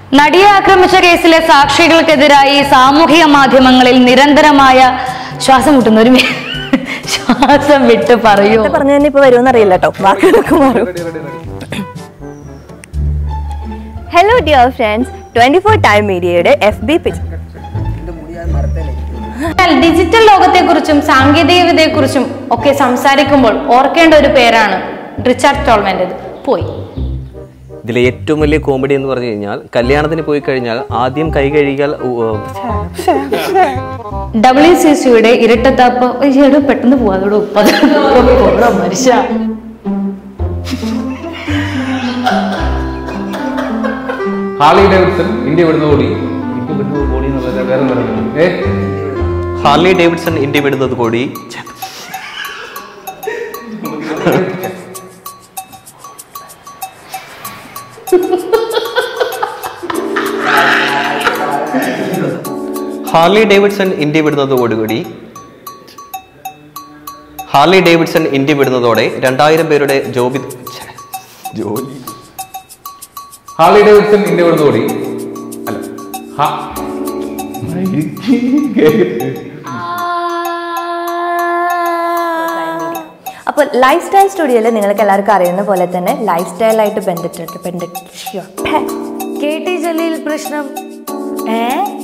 നടിയെ ആക്രമിച്ച കേസിലെ സാക്ഷികൾക്കെതിരായി സാമൂഹിക മാധ്യമങ്ങളിൽ നിരന്തരമായ ശ്വാസം മുട്ടുന്ന ഒരു മി- ശ്വാസം വിട്ട് പറയൂ പറഞ്ഞു തന്നെ ഇപ്പൊ വരുമെന്ന് അറിയില്ല കേട്ടോ ബാക്കിയൊക്കെ മാറും hello dear friends twenty four time മീഡിയയുടെ എഫ് ബി പേജ് എന്നാൽ ഡിജിറ്റൽ ലോകത്തെക്കുറിച്ചും സാങ്കേതിക വിദ്യയെക്കുറിച്ചും ഒക്കെ സംസാരിക്കുമ്പോൾ ഓർക്കേണ്ട ഒരു പേരാണ് റിച്ചാർഡ് ടോൾമാൻ്റെത് പോയി ഇതിലെ ഏറ്റവും വലിയ കോമഡി എന്ന് പറഞ്ഞു കഴിഞ്ഞാൽ കല്യാണത്തിന് പോയി കഴിഞ്ഞാൽ ആദ്യം കൈ കഴുകിയാൽ ഉ- ഡബ്ല്യു സി സിയുടെ ഇരട്ടത്താപ്പ് ഏടോ പെട്ടെന്ന് പോവാതോട് ഉപ്പത് മനുഷ്യ ഹാർലി ഡേവിഡ്സൺ ഇന്ത്യ വിടുന്നതോടി ഇന്ത്യ വിടുന്നത് കോടി എന്നുള്ളത് വേറെ പറയുന്നത് ഏ ഹാർലി ഡേവിഡ്സൺ ഇന്ത്യ വിടുന്നത് കൂടി ഛെ, ഹാർലി ഡേവിഡ്സൺ ഇന്ത്യ വിടുന്നതോടുകൂടി ഹാർലി ഡേവിഡ്സൺ ഇന്ത്യ വിടുന്നതോടെ രണ്ടായിരം പേരുടെ ജോബി ഛെ, ജോലി ഹാർലി ഡേവിഡ്സൺ ഇന്ത്യ വിടുന്നതോടി അല്ല ഹാ- അപ്പോൾ ലൈഫ് സ്റ്റൈൽ സ്റ്റുഡിയോയിൽ നിങ്ങൾക്ക് എല്ലാവർക്കും അറിയുന്ന പോലെ തന്നെ ലൈഫ് സ്റ്റൈലായിട്ട് ബന്ധപ്പെട്ട് ബന്ധ കെ ടി ജലീൽ പ്രശ്നം ഏ